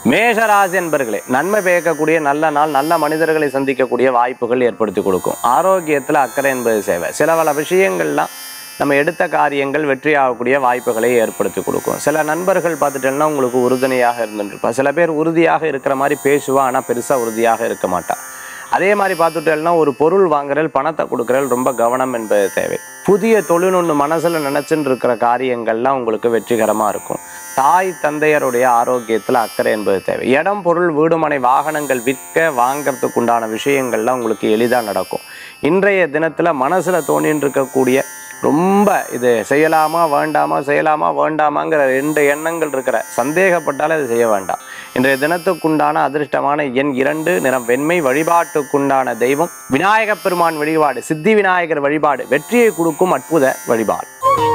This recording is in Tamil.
மேஷராசி என்பர்களே நன்மை பயக்கக்கூடிய நல்ல நாள் நல்ல மனிதர்களை சந்திக்கக்கூடிய வாய்ப்புகள் ஏற்படுத்தி கொடுக்கும் ஆரோக்கியத்தில் அக்கறை என்பது சேவை சில பல விஷயங்கள்லாம் நம்ம எடுத்த காரியங்கள் வெற்றியாகக்கூடிய வாய்ப்புகளை ஏற்படுத்தி கொடுக்கும் சில நண்பர்கள் பார்த்துட்டோம்னா உங்களுக்கு உறுதுணையாக இருந்துருப்பா சில பேர் உறுதியாக இருக்கிற மாதிரி பேசுவா ஆனால் பெருசாக உறுதியாக இருக்க மாட்டா அதே மாதிரி பார்த்துட்டோம்னா ஒரு பொருள் வாங்குறல் பணத்தை கொடுக்குறல் ரொம்ப கவனம் என்பது தேவை புதிய தொழில் ஒன்று மனசில் நினச்சின்னு இருக்கிற காரியங்கள்லாம் உங்களுக்கு வெற்றிகரமாக இருக்கும் தாய் தந்தையருடைய ஆரோக்கியத்தில் அக்கறை என்பது தேவை இடம் பொருள் வீடுமனை வாகனங்கள் விற்க வாங்கிறதுக்கு உண்டான விஷயங்கள்லாம் உங்களுக்கு எளிதாக நடக்கும் இன்றைய தினத்தில் மனசில் தோணின்னு இருக்கக்கூடிய ரொம்ப இது செய்யலாமா வேண்டாமா செய்யலாமா வேண்டாமாங்கிற ரெண்டு எண்ணங்கள் இருக்கிற சந்தேகப்பட்டாலே அது செய்ய வேண்டாம் இன்றைய தினத்துக்குண்டான அதிர்ஷ்டமான எண் இரண்டு நிறம் வெண்மை வழிபாட்டுக்குண்டான தெய்வம் விநாயகப் பெருமான் வழிபாடு சித்தி விநாயகர் வழிபாடு வெற்றியை கொடுக்கும் அற்புத வழிபாடு